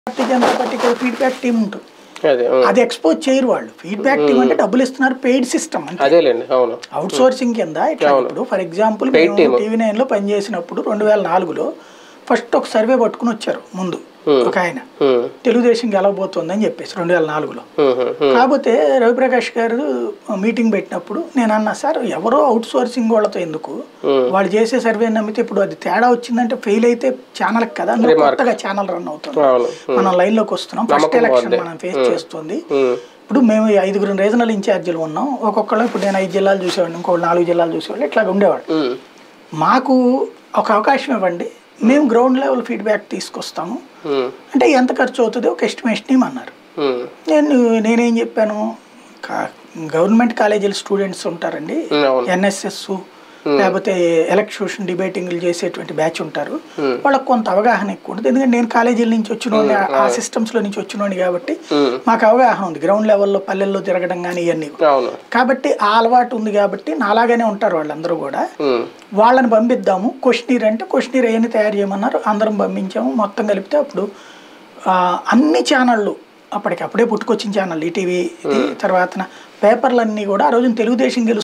భారతీయ జనతా పార్టీకి feedback team ఉంటుంది అదే ఉమ్. అది ఎక్స్పోజ్ చేయరు వాళ్ళు ఫీడ్బ్యాక్ టీం అంటే డబ్బులు ఇస్తున్నారు పెయిడ్ సిస్టమ్ అంటే అదేలేండి అవును అవుట్ సోర్సింగ్ కింద ఇట్లా ఇప్పుడు for example Paid team. TV nine లో పనిచేసినప్పుడు రెండు వేల నాలుగులో ఫస్ట్ ఒక సర్వే పట్టుకుని వచ్చారు ముందు ఒక ఆయన ఉమ్, తెలుగుదేశం గెలవబోతోందని చెప్పేసి రెండు వేల నాలుగులో ఉమ్, ఉమ్, ఉమ్. కాకపోతే రవిప్రకాష్ గారు మీటింగ్ పెట్టినప్పుడు నేను అన్నా సార్ ఎవరో అవుట్ సోర్సింగ్ వాళ్ళతో ఎందుకు వాళ్ళు చేసే సర్వే నమ్మితే ఇప్పుడు అది తేడా వచ్చిందంటే ఫెయిల్ అయితే ఛానల్ కదా అందులో కొత్తగా ఛానల్ రన్ అవుతుంది అవును మనం లైన్ లోకి వస్తున్నాం ఫస్ట్ ఎలక్షన్ మనం ఫేస్ చేస్తుంది ఉమ్, ఇప్పుడు మేము ఈ ఐదుగురు రీజనల్ ఇన్ఛార్జీలు ఉన్నాం ఒక్కొక్కళ్ళు ఇప్పుడు నేను ఐదు జిల్లాలు చూసేవాడిని ఇంకోళ్ళు నాలుగు జిల్లాలు చూసేవాళ్ళు ఇట్లా ఉండేవాడు ఉమ్, మాకు ఒక అవకాశం ఇవ్వండి మేము గ్రౌండ్ లెవెల్ ఫీడ్బ్యాక్ తీసుకొస్తాము ఉమ్, అంటే ఎంత ఖర్చు అవుతుంది ఒక ఎస్టిమేషన్ ఇమ్మన్నారు ఉమ్, నేను నేనేం చెప్పాను కా- గవర్నమెంట్ కాలేజీల స్టూడెంట్స్ ఉంటారండి ఉమ్, అవును ఎన్ఎస్ఎస్ లేకపోతే ఎలక్ట్యూషన్ డిబేటింగ్లు చేసేటువంటి బ్యాచ్ ఉంటారు వాళ్ళకి కొంత అవగాహన ఎక్కువ ఉంటుంది ఎందుకంటే నేను కాలేజీల నుంచి వచ్చిన ఆ సిస్టమ్స్లో నుంచి వచ్చినోని కాబట్టి ఉమ్, మాకు అవగాహన ఉంది గ్రౌండ్ లెవెల్లో పల్లెల్లో తిరగడం కానీ ఇవన్నీ అవును కాబట్టి ఆ అలవాటు ఉంది కాబట్టి నాలాగానే ఉంటారు వాళ్ళందరూ కూడా ఉమ్, వాళ్ళని పంపిద్దాము క్వశ్చనీర్ అంటే క్వశ్చనీర్ అవన్నీ తయారు చేయమన్నారు అందరం పంపించాము మొత్తం కలిపితే అప్పుడు ఆ, అన్ని ఛానళ్ళు అప్పటికి అప్పుడే పుట్టుకొచ్చిన ఛానల్ ఈటీవీ తర్వాత పేపర్లన్నీ కూడా ఆ రోజున తెలుగుదేశం గెలు